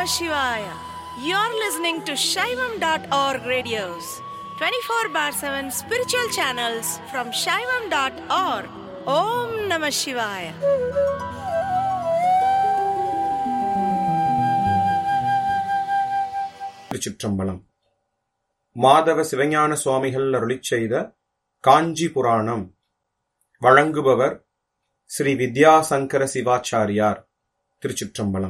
Shivaya. You're listening to Shaivam.org radios, 24 bar 7 spiritual channels from Shaivam.org. Om Namah Shivaya. திருச்சிற்றம்பலம் மாதவ சிவஞான சுவாமிகள் அருளிச் செய்த காஞ்சி புராணம் வழங்குபவர் ஸ்ரீ வித்யாசங்கர சிவாச்சாரியார் திருச்சிற்றம்பலம்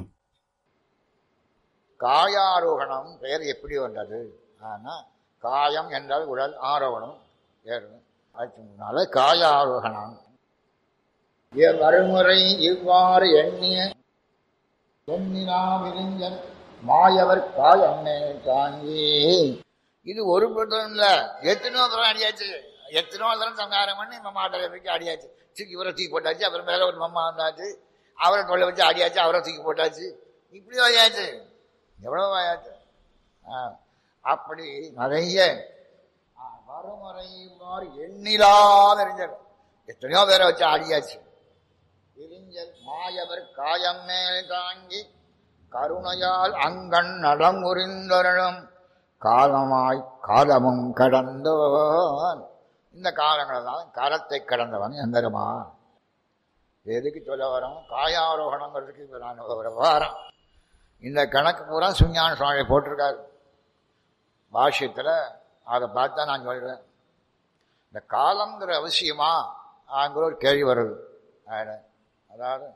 காயாரோகணம் பெயர் எப்படி வந்தது ஆனால் காயம் என்றால் உடல் ஆரோகணம் ஏறும் அதனால காயாரோகணம் இயல் வறுமுறை இவ்வாறு எண்ணிய எண்ணினாவிருஞ்சன் மாயவர் காயண்ணே தாங்கி இது ஒரு பட்டம் இல்ல எத்தனோ தரம் அடியாச்சு எத்தனோ தரம் சங்காரம் பண்ணி மம்மாட்ட வச்சு அடியாச்சு தூக்கி இவரை தூக்கி போட்டாச்சு அப்புறம் மேல ஒரு மம்மா வந்தாச்சு அவரை தொலை வச்சு அடியாச்சு அவரை தூக்கி போட்டாச்சு இப்படி ஆயாச்சு எவ்வளவு ஆயாச்சு ஆ, அப்படி நிறைய ஆ, வறுமுறை இவ்வாறு எண்ணிலாத அறிஞர் எத்தனையோ பேரை வச்சு ஆடியாச்சு விரிஞ்சல் மாயவர் காயம் மேல் தாங்கி கருணையால் அங்கண் நலம் உரிந்தருளும் காலமாய் காலமும் கடந்தோன் இந்த காலங்களெல்லாம் காலத்தை கடந்தவன் எம்பெருமான் எதுக்கு சொல்ல வரோம் காயாரோகணங்கிறதுக்கு இப்ப நான் ஒரு வாரம் இந்த கணக்கு பூரா சுஞான சுவாமி போட்டிருக்காரு பாஷ்யத்தில் அதை பார்த்தா நான் சொல்றேன் இந்த காலங்கிற அவசியமா ஆங்கிற ஒரு கேள்வி வருது அதுல. அதாவது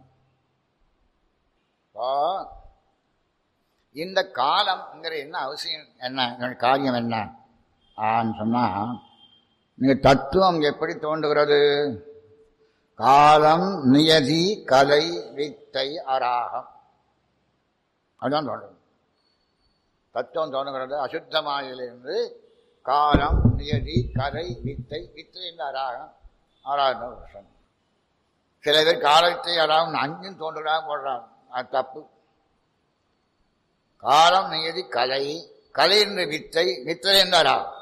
இப்போ இந்த காலம்ங்கிற என்ன அவசியம் என்ன இதனுடைய காரியம் என்ன ஆன்னு சொன்னா நீங்க தத்துவம் எப்படி தோன்றுகிறது காலம் நியதி கலை வித்தை அராகம் அதுதான் தோன்றும் தத்துவம் தோன்றுகிறது அசுத்தமாயிலிருந்து காலம் நியதி கலை வித்தை வித்தை என்ற அராகம் ஆறாவது வருஷம் சில பேர் காலத்தை அராகம் அஞ்சும் தோன்றுறாங்க போடுறாங்க அது தப்பு காலம் நியதி கலை கலை என்று வித்தை வித்தை என்று அராகம்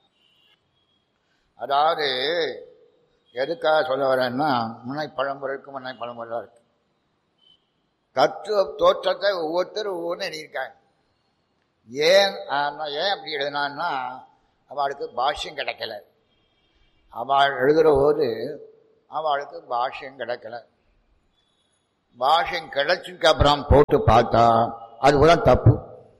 அதாவது எதுக்காக சொல்ல வரேன்னா முன்னை பழம்பொருள் இருக்கு முன்னை பழம்பொருள் இருக்கு தத்துவ தோற்றத்தை ஒவ்வொருத்தரும் ஒவ்வொன்றும் எழுதியிருக்காங்க ஏன் ஆனா, ஏன் அப்படி எழுதினான்னா அவளுக்கு பாஷ்யம் கிடைக்கல அவள் எழுதுகிற போது அவளுக்கு பாஷ்யம் கிடைக்கல பாஷ்யம் கிடைச்சதுக்கு அப்புறம் போட்டு பார்த்தா அது கூட தப்பு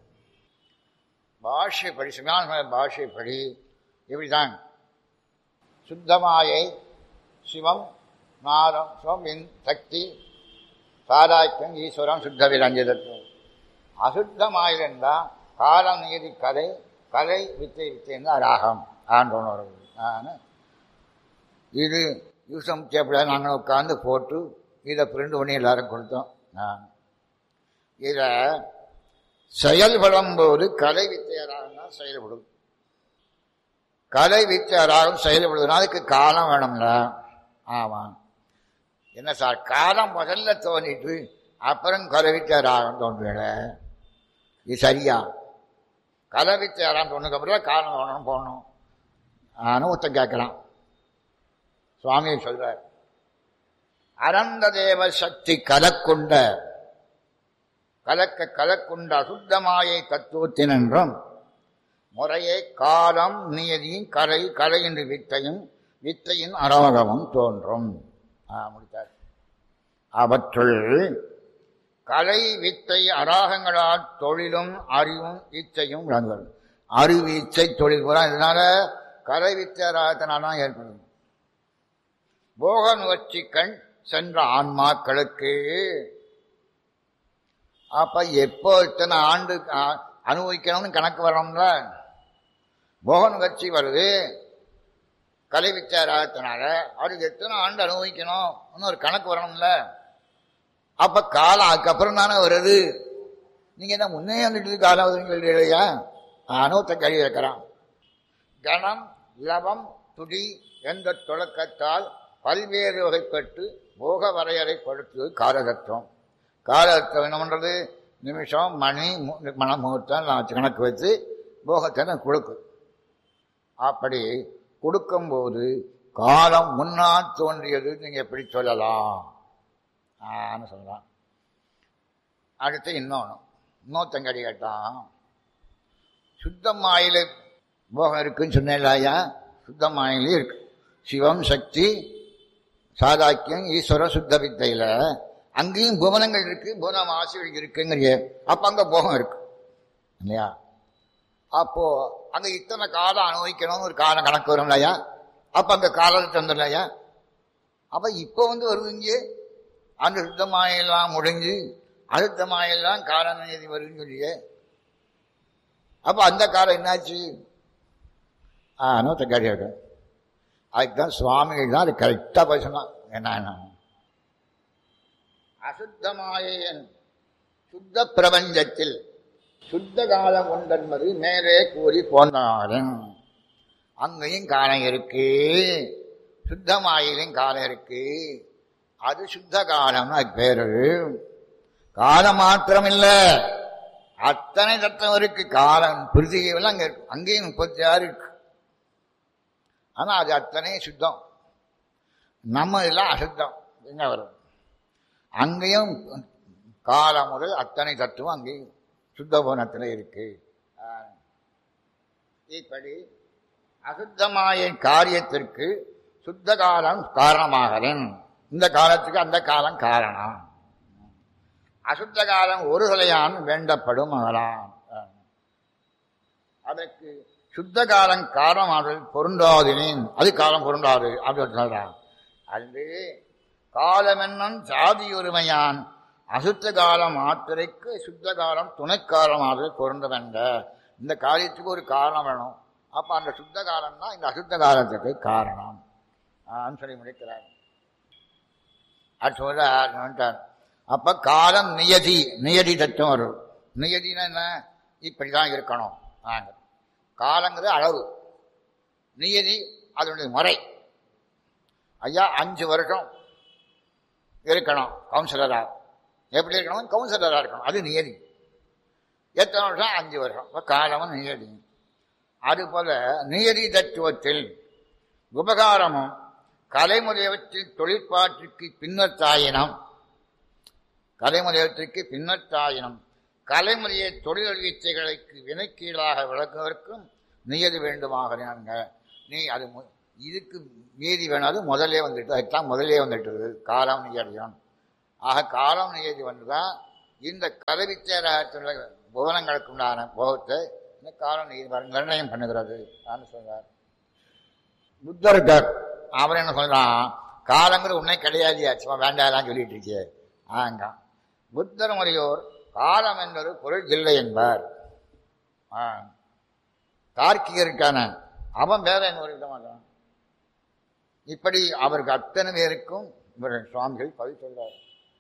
பாஷ்யப்படி சிவான பாஷ்யப்படி இப்படிதான் சுத்தமாயை சிவம் நாரம் சிவம் சக்தி சாராக்கியம் ஈஸ்வரம் சுத்த விரஞ்சதத்துவம் அசுத்தமாயிருந்தா காலம் நீதி கலை கலை வித்தை வித்தை ராகம் ஆண்டோன்னு நான் இது யூசம் சேப்பில் நாங்கள் உட்காந்து போட்டு இதை பிரிண்ட் பண்ணி எல்லாரும் கொடுத்தோம் நான் இதை செயல்படும் போது கலை வித்தையராகம் தான் செயல்படும் கலை வித்தையராகம் செயல்படுதுன்னா அதுக்கு காலம் வேணும்ல ஆமாம் என்ன சார் காலம் முதல்ல தோணிட்டு அப்புறம் கலவித்தாராகம் தோன்றுவேல இது சரியா கலவித்தாராம் தோணுக்கு அப்புறம் காலம் தோணணும் போகணும் ஆனும் ஒருத்தன் கேட்கலாம் சுவாமி சொல்றார் அனந்த தேவ சக்தி கலக்குண்ட கலக்க கலக்குண்ட அசுத்தமாயை தத்துவத்தினென்றும் முறையே காலம் நியதியும் கலை கலை என்று வித்தையும் வித்தையின் அரோகமும் தோன்றும் ஆ, முடித்தார் அவற்றுள் கலை வித்தை அராகங்களால் தொழிலும் அறிவும் இச்சையும் விளங்குகிறது அறிவு இச்சை தொழில் பூரா இதனால கலை வித்தை அராகத்தினால தான் ஏற்படும் போக நுகர்ச்சி கண் சென்ற ஆன்மாக்களுக்கு அப்ப எப்போ இத்தனை ஆண்டு அ- அனுபவிக்கணும்னு கணக்கு வரணும்ல போக நுகர்ச்சி வருது கலை விச்சாராகத்தினால அதுக்கு எத்தனை ஆண்டு அனுபவிக்கணும் இன்னும் ஒரு கணக்கு வரணும்ல அப்ப காலம் அதுக்கப்புறம் தானே வருது நீங்க என்ன முன்னே வந்துட்டு காலம் வருதுன்னு இல்லையா அனுபவத்தை கழுவி வைக்கிறான் கணம் லவம் துடி என்ற தொடக்கத்தால் பல்வேறு வகைப்பட்டு போக வரையறைப்படுத்துவது காலதத்துவம் காலதத்துவம் என்ன பண்றது நிமிஷம் மணி மு- மண முகூர்த்தம் எல்லாம் வச்சு கணக்கு வச்சு போகத்தை கொடுக்கு அப்படி கொடுக்கும்போது காலம் முன்னால் தோன்றியது நீங்க எப்படி சொல்லலாம் ஆன்னு சொல்லலாம் அடுத்து இன்னொன்று இன்னொருத்தன் கேள்வி கேட்டான் சுத்தமாயில போகம் இருக்குன்னு சொன்னேன் ஐயா சுத்தமாயிலே இருக்கு சிவம் சக்தி சாதாக்கியம் ஈஸ்வர சுத்த வித்தையில அங்கேயும் புவனங்கள் இருக்கு புவனம் ஆசைகள் இருக்குங்கிறிய அப்ப அங்க போகம் இருக்கு இல்லையா அப்போ அங்க இத்தனை காலம் அனுபவிக்கணும்னு ஒரு காலம் கணக்கு வரும் இல்லையா அப்ப அங்க காலத்தை தந்துடலையா அப்ப இப்போ வந்து வருது இங்கே அந்த சுத்தமாயெல்லாம் முடிஞ்சு அடுத்த மாயெல்லாம் காரண நீதி வருதுன்னு சொல்லியே அப்ப அந்த காலம் என்னாச்சு ஆ நூத்த கேட்டு அதுக்குதான் சுவாமிகள் தான் அது கரெக்டா போய் சொன்னான் என்ன அசுத்தமாயன் சுத்த பிரபஞ்சத்தில் சுத்த காலம் உண்டென்பது மேலே கூறி போனாரன் அங்கேயும் காலம் இருக்கு சுத்தமாயிலும் காலம் இருக்கு அது சுத்த காலம்னு அது பேரு காலம் மாத்திரம் இல்ல அத்தனை தத்துவம் இருக்கு காலம் பிரிதிகைவெல்லாம் அங்க இருக்கு அங்கேயும் முப்பத்தி ஆறு இருக்கு ஆனா அது அத்தனை சுத்தம் நம்ம எல்லாம் அசுத்தம் என்ன வரும் அங்கேயும் காலம் முதல் அத்தனை தத்துவம் அங்கேயும் சுத்த போனத்தில் இருக்கு ஆஹ். இப்படி அசுத்தமாய காரியத்திற்கு சுத்த காலம் காரணமாகிறேன் இந்த காலத்துக்கு அந்த காலம் காரணம் அசுத்த காலம் ஒரு தலையான் வேண்டப்படும் மகளாம் அதற்கு சுத்த காலம் காரணமாதல் பொருந்தாதினேன் அது காலம் பொருந்தாது அப்படின்னு சொல்றான் அது காலமென்னும் சாதி உரிமையான் அசுத்த காலம் மாத்திரைக்கு சுத்த காலம் துணைக்காலமாதல் பொருந்தவென்ற இந்த காரியத்துக்கு ஒரு காரணம் வேணும் அப்ப அந்த சுத்த காலம் தான் இந்த அசுத்த காலத்துக்கு காரணம் ஆன்னு சொல்லி முடிக்கிறார் அது சொல்றார் அப்ப காலம் நியதி நியதி தத்துவம் வரும் நியதினா என்ன இப்படிதான் இருக்கணும் ஆங்க. காலங்கிறது அளவு நியதி அதனுடைய முறை ஐயா அஞ்சு வருஷம் இருக்கணும் கவுன்சிலரா எப்படி இருக்கணும் கவுன்சிலரா இருக்கணும் அது நியதி எத்தனை வருஷம் அஞ்சு வருஷம் இப்ப காலமும் நியதி அதுபோல நியதி தத்துவத்தில் உபகாரமும் கலைமுறையவற்றில் தொழிற்பாட்டிற்கு பின்னத்தாயினம் கலைமுறையவற்றிற்கு பின்னத்தாயினம் கலைமுறையை தொழில் வீச்சைகளுக்கு வினைக்கீழாக விளக்குவதற்கும் நியதி வேண்டுமாகிறாங்க நீ அது மு- இதுக்கு மீதி வேணாலும் முதல்லே வந்துட்டு அதுதான் முதல்லே வந்துட்டுது காலம் நியதியம் ஆக காலம் நியதி வந்துதான் இந்த கலைவிச்சேரகத்துள்ள புவனங்களுக்கு உண்டான போகத்தை இந்த காலம் நியதி வர- நிர்ணயம் பண்ணுகிறது நான் சொல்றார் புத்தர் இருக்கார் அவர் என்ன சொல்றான் காலங்கிற உன்னை கிடையாதியா சும்மா வேண்டாம் சொல்லிட்டு இருக்கே ஆங்க புத்தர் முறையோர் காலம் என்பது பொருள் இல்லை என்பார் ஆ. தார்க்கிகர் இருக்கான அவன் வேற என்ன ஒரு விதமாக இப்படி அவருக்கு அத்தனை பேருக்கும் இவர்கள் சுவாமிகள் பதிவு சொல்றார்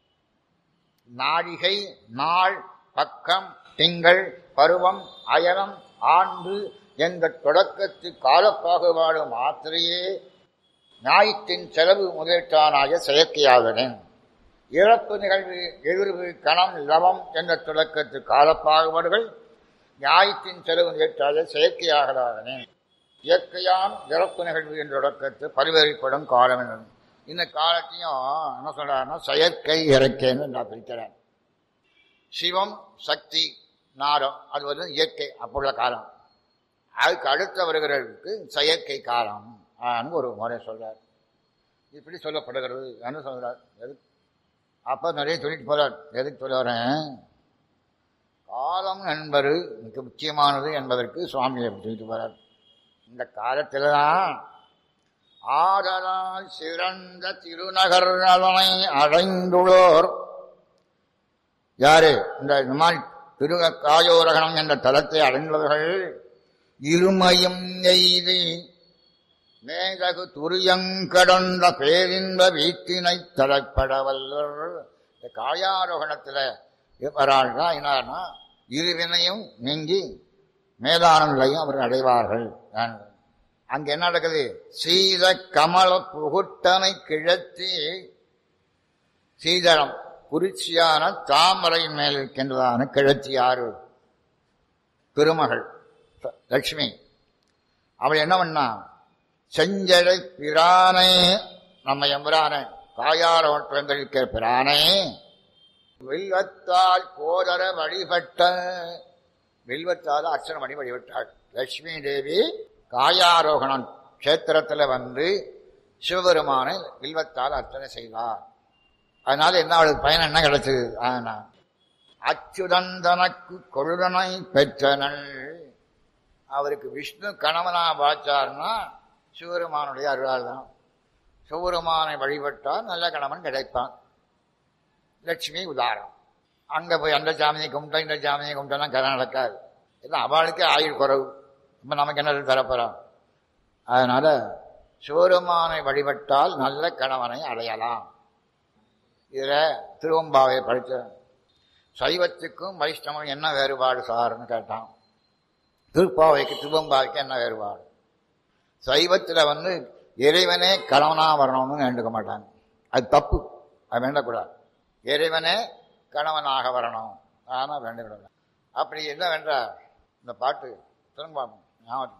நாழிகை நாள் பக்கம் திங்கள் பருவம் அயனம் ஆண்டு என்ற தொடக்கத்து காலப்பாகுபாடு மாத்திரையே ஞாயிற்றின் செலவு முதலீட்டானாய செயற்கையாகிறேன் இறப்பு நிகழ்வு எதிர்வு கணம் லவம் என்ற தொடக்கத்து காலப்பாகுபாடுகள் ஞாயிற்றின் செலவு முதலீட்டாக செயற்கையாகிறானேன் இயற்கையாம் இறப்பு நிகழ்வு என்ற தொடக்கத்து பரிவரிப்படும் காலம் என்னும் இந்த காலத்தையும் என்ன சொல்றாருன்னா செயற்கை இறக்கைன்னு நான் பிரிக்கிறேன் சிவம் சக்தி நாரம் அது வந்து இயற்கை அப்போள்ள காலம் அதுக்கு அடுத்த வருகிறதுக்கு செயற்கை காலம் ஆன்னு ஒரு முறை சொல்றார் இப்படி சொல்லப்படுகிறது என்ன சொல்றார் எது அப்ப நிறைய சொல்லிட்டு போறார் எதுக்கு சொல்ல வரேன் காலம் என்பது மிக முக்கியமானது என்பதற்கு சுவாமி அப்படி சொல்லிட்டு போறார் இந்த காலத்துல தான் ஆதலால் சிறந்த திருநகர் நலனை அடைந்துள்ளோர் யாரு இந்த இந்த மாதிரி திரு காயோரகணம் என்ற தலத்தை அடைந்தவர்கள் இருமையும் எய்தி மேதகு துரியங்கடந்த பேரின்ப வீட்டினை தலைப்பட வல்லர் இந்த காயாரோகணத்தில் வராள்னா என்னன்னா இருவினையும் நீங்கி மேலான நிலையும் அவர் அடைவார்கள் அங்க என்ன நடக்குது சீத கமல புகுட்டனை கிழத்தி சீதளம் குறிச்சியான தாமரையின் மேல் இருக்கின்றதான கிழத்தி ஆறு திருமகள் ச- லட்சுமி அவள் என்ன பண்ணா செஞ்சடை பிரானே நம்ம எம்பிரானே காயார இருக்கிற பிரானே வில்வத்தால் கோதர வழிபட்ட வில்வத்தால் அர்ச்சனை பண்ணி வழிபட்டாள் லட்சுமி தேவி காயாரோகணம் கஷேத்திரத்துல வந்து சிவபெருமானை வில்வத்தால் அர்ச்சனை செய்வார் அதனால என்ன அவளுக்கு பயன் என்ன கிடைச்சது ஆனா அச்சுதன் தனக்கு கொழுதனை பெற்றனள் அவருக்கு விஷ்ணு கணவனா பார்த்தார்னா சிவபெருமானுடைய அருளால் தான் சிவபெருமானை வழிபட்டால் நல்ல கணவன் கிடைப்பான் லட்சுமி உதாரணம் அங்க போய் அந்த சாமியை கும்பிட்டா இந்த சாமியை கும்பிட்டா கதை நடக்காது இல்லை அவளுக்கே ஆயுள் குறைவு இப்போ நமக்கு என்ன தரப்போறோம் அதனால சிவபெருமானை வழிபட்டால் நல்ல கணவனை அடையலாம் இதில் திருவம்பாவை படித்த சைவத்துக்கும் வைஷ்ணவம் என்ன வேறுபாடு சார்னு கேட்டான் திருப்பாவைக்கு திருவம்பாவைக்கு என்ன வேறுபாடு சைவத்தில் வந்து இறைவனே கணவனா வரணும்னு வேண்டுக்க மாட்டாங்க அது தப்பு அது வேண்டக்கூடாது இறைவனே கணவனாக வரணும் ஆனால் வேண்டுகிறது அப்படி என்ன வேண்டா இந்த பாட்டு திரும்ப ஞாபகம்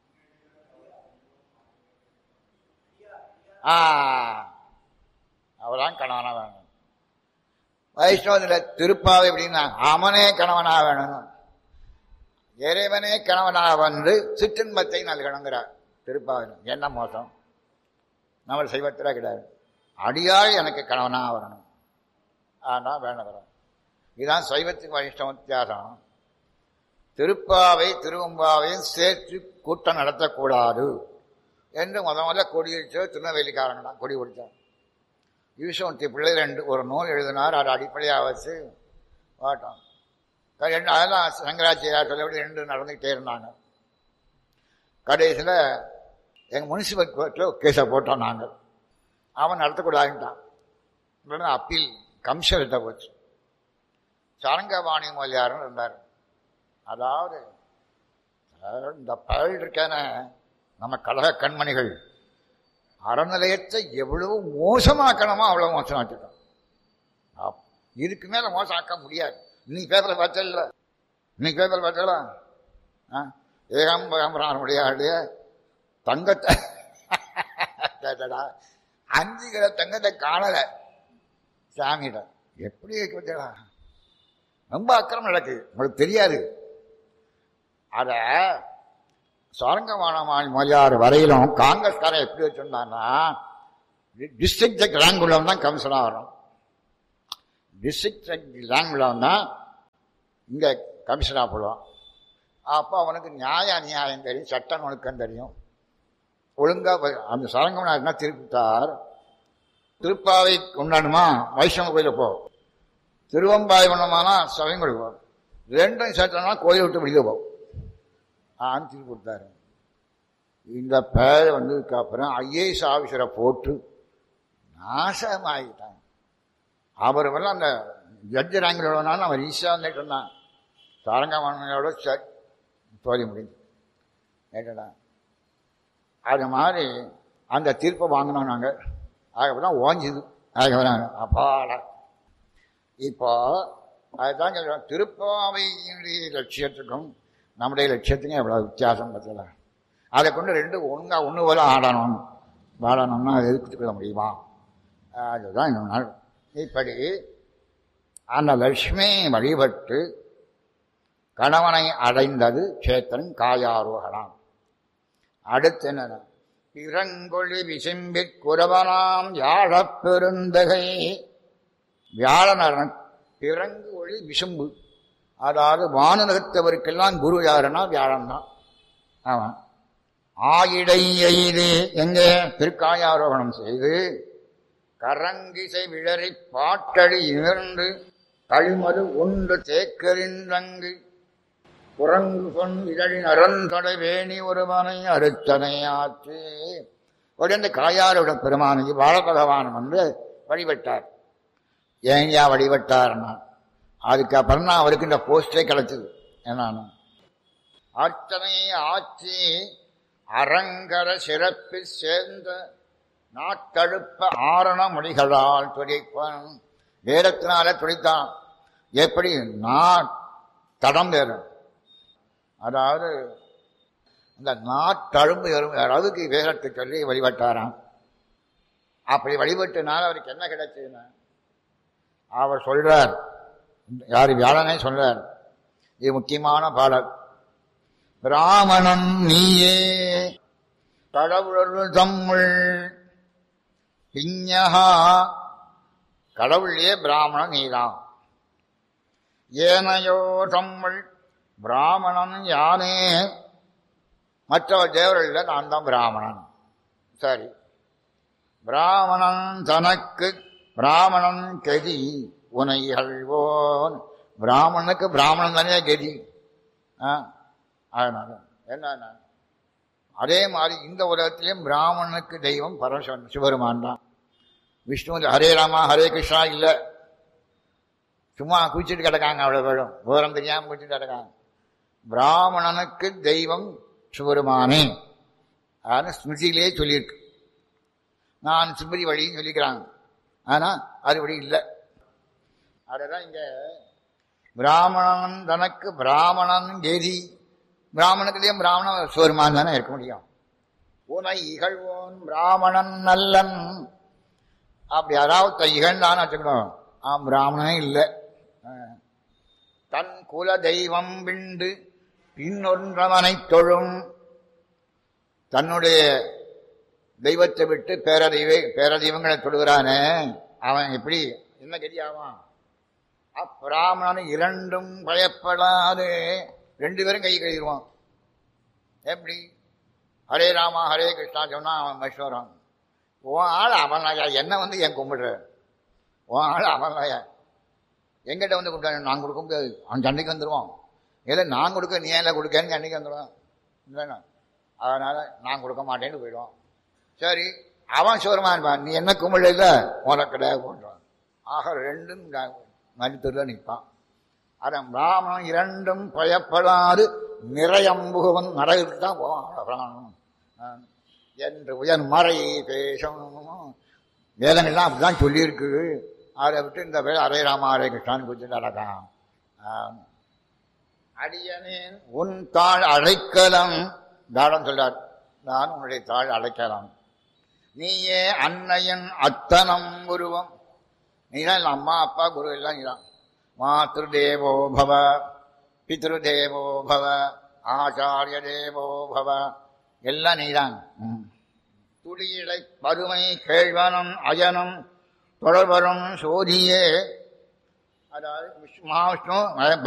ஆ அவதான் கணவனா வேணும் வைஷ்ணவத்தில் திருப்பாவை எப்படின்னா அவனே கணவனா வேணும் இறைவனே கணவனாக வந்து சிற்றின்பத்தை நல்கணுங்கிறார் திருப்பாவின் என்ன மோசம் நம்ம செய்வத்தில் கிடையாது அடியாள் எனக்கு கணவனாக வரணும் ஆனால் வேணுங்கிறோம் இதுதான் சைவத்துக்கு வைஷ்ணவ வித்தியாசம் திருப்பாவை திருவம்பாவையும் சேர்த்து கூட்டம் நடத்தக்கூடாது என்று முத முதல்ல கொடி அடிச்சோ திருநெல்வேலிக்காரங்க தான் கொடி பிடிச்சான் ஈஸ்வரத்தி பிள்ளை ரெண்டு ஒரு நூல் எழுதினார் அதை அடிப்படையாக வச்சு பாட்டோம் ரெண்டு அதெல்லாம் சங்கராச்சாரியார் சொல்லபடி ரெண்டு நடந்துக்கிட்டே இருந்தாங்க கடைசியில் எங்கள் முனிசிபல் கோர்ட்டில் கேஸை போட்டோம் நாங்கள் அவன் நடத்தக்கூடாதுன்ட்டான் இல்லைன்னா அப்பீல் கமிஷன்கிட்ட போச்சு சரங்கபாணி மொழியாருன்னு இருந்தார் அதாவது அதாவது இந்த பயல் இருக்கான நம்ம கழக கண்மணிகள் அறநிலையத்தை எவ்வளவு மோசமாக்கணுமோ அவ்வளவு மோசமாக்கிட்டோம் அப்- இதுக்கு மேல மோசமாக்க முடியாது இன்னைக்கு பேப்பர்ல பார்த்தல இன்னைக்கு பேப்பர்ல பார்த்தல ஏகாம்பரானுடைய தங்கத்தை கேட்டடா அஞ்சு கிலோ தங்கத்தை காணல சாமியிட எப்படி பார்த்தா ரொம்ப அக்கிரமம் நடக்குது உங்களுக்கு தெரியாது அத சாரங்கமானமான் மொழியார் வரையிலும் காங்கிரஸ்காரன் எப்படி வச்சிருந்தான்னா டிஸ்ட்ரிக்ட் ரேங்க் உள்ளவன் தான் கமிஷனாக வரும் டிஸ்ட்ரிக்ட் ரேங்க் உள்ளவன் தான் இங்கே கமிஷனாக போடுவான் அப்போ அவனுக்கு நியாய அநியாயம் தெரியும் சட்ட நுணுக்கம் தெரியும் ஒழுங்காக அந்த சாரங்கமனார்னா திருப்பித்தார் திருப்பாவை கொண்டாடுமா வைஷ்ணவ கோயிலுக்கு போ திருவம்பாய் பண்ணமானா சமயம் கொடுப்போம் ரெண்டும் சேர்த்தோம்னா கோயிலை விட்டு வெளியே போகும் ஆன்னு திருப்பி கொடுத்தாரு இந்த பேர் வந்ததுக்கு அப்புறம் ஐஏஎஸ் ஆஃபீஸரை போட்டு நாசமாகிட்டாங்க அவர் வந்து அந்த ஜட்ஜ் ரேங்கில் உள்ளவனாலும் அவர் ஈஸியாக வந்துட்டு இருந்தான் சாரங்கமனோட தோழி முடிஞ்சு கேட்டடா அது மாதிரி அந்த தீர்ப்பை வாங்கினோம் நாங்கள் அதுக்கப்புறம் ஓஞ்சுது அதுக்கப்புறம் அப்பாடா இப்போ அதுதான் சொல்றோம் திருப்பாவையினுடைய லட்சியத்துக்கும் நம்முடைய லட்சியத்துக்கும் எவ்வளோ வித்தியாசம் பார்த்தல அதை கொண்டு ரெண்டு ஒழுங்கா ஒன்று போல ஆடணும் வாழணும்னா அதை எதிர்த்துக்கொள்ள முடியுமா அதுதான் இன்னொரு நாள் இப்படி அந்த லட்சுமி வழிபட்டு கணவனை அடைந்தது சேத்தன் காயாரோகணம் அடுத்து என்ன பிறங்கொழி விசும்பிற் குரவனாம் யாழப் பெருந்தகை வியாழனரன் பிறங்கு ஒளி விசும்பு அதாவது வானுலகத்தவருக்கெல்லாம் குரு யாருன்னா வியாழன் தான் அவன் ஆயிடை எய்து எங்கே திருக்காயாரோகணம் செய்து கரங்கிசை விழறி பாட்டடி இமிர்ந்து களிமது உண்டு தேக்கறிந்தங்கு குரங்கு பொன் இதழி நரந்தொடை வேணி ஒருவனை அறுத்தனை ஆற்று உடனே காயாரோட பெருமானை வாழ பகவான் வந்து வழிபட்டார் ஏன்யா வழிபட்டார்னா அதுக்கப்புறம் தான் அவருக்கு இந்த போஸ்டே கிடைச்சது என்னன்னு அர்ச்சனை ஆட்சி அரங்கர சிறப்பில் சேர்ந்த நாட்டழுப்ப ஆரண மொழிகளால் துடிப்பான் வேதத்தினால துடித்தான் எப்படி நான் தடம் வேறும் அதாவது இந்த நாட்டழும்பு எறும்பு அளவுக்கு வேதத்தை சொல்லி வழிபட்டாராம் அப்படி வழிபட்டனால அவருக்கு என்ன கிடைச்சதுன்னா அவர் சொல்றார் யாரு வியாழனே சொல்றார் இது முக்கியமான பாடல் பிராமணன் நீயே கடவுள் தம்முள் பிஞகா கடவுளே பிராமணன் நீதான் ஏனையோ தம்முள் பிராமணன் யானே மற்ற தேவர்கள் நான் தான் பிராமணன் சரி பிராமணன் தனக்கு பிராமணன் கதி உனைகள்வோன் பிராமணனுக்கு பிராமணன் தானே கதி ஆ, அதனால என்ன அதே மாதிரி இந்த உலகத்திலேயும் பிராமணனுக்கு தெய்வம் பரமசிவன் சிவருமான் தான் விஷ்ணு ஹரே ராமா ஹரே கிருஷ்ணா இல்ல சும்மா குளிச்சுட்டு கிடக்காங்க அவ்வளவு பேரும் விவரம் தெரியாம குளிச்சுட்டு கிடக்காங்க பிராமணனுக்கு தெய்வம் சிவருமானே அதான் ஸ்மிருதியிலே சொல்லியிருக்கு நான் ஸ்மிருதி வழின்னு சொல்லிக்கிறாங்க ஆனா அது வழி இல்லை அதுதான் இங்க பிராமணன் தனக்கு பிராமணன் கெதி பிராமணத்திலேயும் பிராமணன் சிவருமான் தானே இருக்க முடியும் உனை இகழ்வோன் பிராமணன் நல்லன் அப்படி யாராவது இகழ்ந்தான்னு வச்சுக்கணும் ஆ பிராமணனே இல்லை தன் குல தெய்வம் விண்டு பின்னொன்றவனை தொழும் தன்னுடைய தெய்வத்தை விட்டு பேரதெய்வ பேரதெய்வங்களை தொழுகிறானே அவன் எப்படி என்ன கதியாவான் அப்பிராமணன் இரண்டும் பயப்படாது ரெண்டு பேரும் கை கழுவிடுவான் எப்படி ஹரே ராமா ஹரே கிருஷ்ணா சொன்னா அவன் வைஷ்ணவரான் உன் ஆள் அவன் ஐயா என்ன வந்து என் கும்பிடுற உன் ஆள் அவன் ஐயா எங்கிட்ட வந்து கொடுக்க நான் கொடுக்க முடியாது அவன் சண்டைக்கு வந்துடுவான் இல்லை நான் கொடுக்க நீ ஏன் கொடுக்கன்னு சண்டைக்கு வந்துடுவான் இல்லைண்ணா அதனால நான் கொடுக்க மாட்டேன்னு போயிடுவான் சரி அவன் சிவருமா இருப்பான் நீ என்ன கும்பிட இல்லை உனக்கடை போன்றான் ஆக ரெண்டும் மருத்துவத்தில் நிற்பான் அதன் பிராமணன் இரண்டும் பயப்படாது நிறையம்புகவன் நரகிற்கு தான் போவான் பிராமணன் என்று உயர் மறை பேசும் வேதங்கள்லாம் அப்படிதான் சொல்லியிருக்கு அதை விட்டு இந்த பேர் ஹரே ராமா ஹரே கிருஷ்ணான்னு குறித்து நடக்கான் அடியனேன் உன் தாழ் அழைக்கலாம் தாடம் சொல்றார் நான் உன்னுடைய தாழ் அழைக்கலாம் நீயே அன்னையன் அத்தனம் உருவம் நீதான் இல்லை அம்மா அப்பா குரு எல்லாம் நீதான் மாத்ரு தேவோ பவ பித்ரு தேவோ பவ ஆச்சாரிய தேவோ பவ எல்லாம் நீதான் துடியிடை பருமை கேழ்வனம் அயனம் தொடர்வரும் சோதியே அதாவது மகாவிஷ்ணு